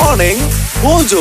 Morning Mojo.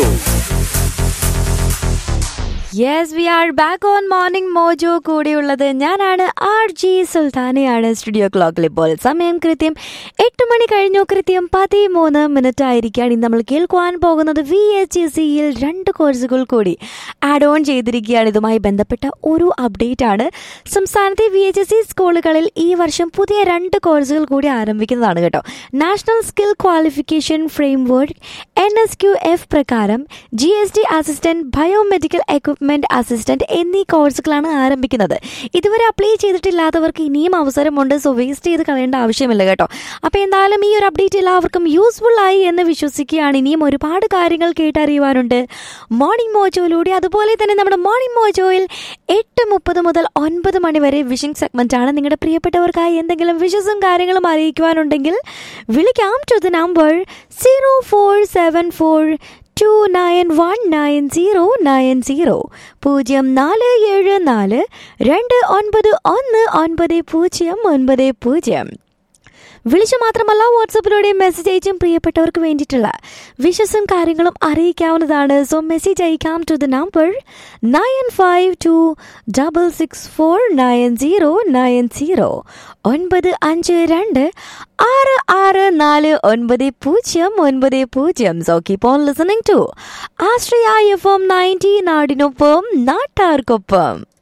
Yes we are back on morning mojo കൂടെയുള്ളത് ഞാനാണ് R G സുൽത്താനയാണ് studio ക്ലോക്കിൽ ഇപ്പോൾ സമയം കൃത്യം എട്ട് മണി കഴിഞ്ഞു കൃത്യം പതിമൂന്ന് മിനിറ്റ് ആയിരിക്കുകയാണ് ഇന്ന് നമ്മൾ കേൾക്കുവാൻ പോകുന്നത് വി എച്ച് എസ് സിയിൽ രണ്ട് കോഴ്സുകൾ കൂടി ആഡ് ഓൺ ചെയ്തിരിക്കുകയാണ് ഇതുമായി ബന്ധപ്പെട്ട ഒരു അപ്ഡേറ്റ് ആണ് സംസ്ഥാനത്തെ വി എച്ച് എസ് സി സ്കൂളുകളിൽ ഈ വർഷം പുതിയ രണ്ട് കോഴ്സുകൾ കൂടി ആരംഭിക്കുന്നതാണ് കേട്ടോ national skill qualification framework N S Q F പ്രകാരം G S T assistant biomedical equipment assistant എന്നീ കോഴ്സുകളാണ് ആരംഭിക്കുന്നത് ഇതുവരെ അപ്ലൈ ചെയ്തിട്ടില്ലാത്തവർക്ക് ഇനിയും അവസരമുണ്ട് സോ വേസ്റ്റ് ചെയ്ത് കളയേണ്ട ആവശ്യമില്ല കേട്ടോ അപ്പോൾ എന്തായാലും ഈ ഒരു അപ്ഡേറ്റ് എല്ലാവർക്കും യൂസ്ഫുൾ ആയി എന്ന് വിശ്വസിക്കുകയാണ് ഇനിയും ഒരുപാട് കാര്യങ്ങൾ കേട്ടറിയുവാനുണ്ട് മോർണിംഗ് മോജോയിലൂടെ അതുപോലെ തന്നെ നമ്മുടെ മോർണിംഗ് മോജോയിൽ എട്ട് മുപ്പത് മുതൽ ഒൻപത് മണി വരെ വിഷിംഗ് സെഗ്മെന്റ് ആണ് നിങ്ങളുടെ പ്രിയപ്പെട്ടവർക്കായി എന്തെങ്കിലും വിഷസും കാര്യങ്ങളും അറിയിക്കുവാനുണ്ടെങ്കിൽ വിളിക്കാം to the number zero four seven four two nine one nine zero nine zero പൂജ്യം നാല് ഏഴ് നാല് രണ്ട് ഒൻപത് ഒന്ന് ഒൻപത് പൂജ്യം ഒൻപത് പൂജ്യം വിളിച്ചു മാത്രമല്ല വാട്സപ്പിലൂടെ മെസ്സേജ് അയച്ചും പ്രിയപ്പെട്ടവർക്ക് വേണ്ടിയിട്ടുള്ള വിഷസും കാര്യങ്ങളും അറിയിക്കാവുന്നതാണ് സോ മെസ്സേജ് അയക്കാം to the number nine five two double six four nine zero nine zero ഒൻപത് അഞ്ച് രണ്ട് ആറ് ആറ് നാല് ഒൻപത് പൂജ്യം ഒൻപത് പൂജ്യം so keep on listening to Ashraya F M ninety നാടിനൊപ്പം നാട്ടാർക്കൊപ്പം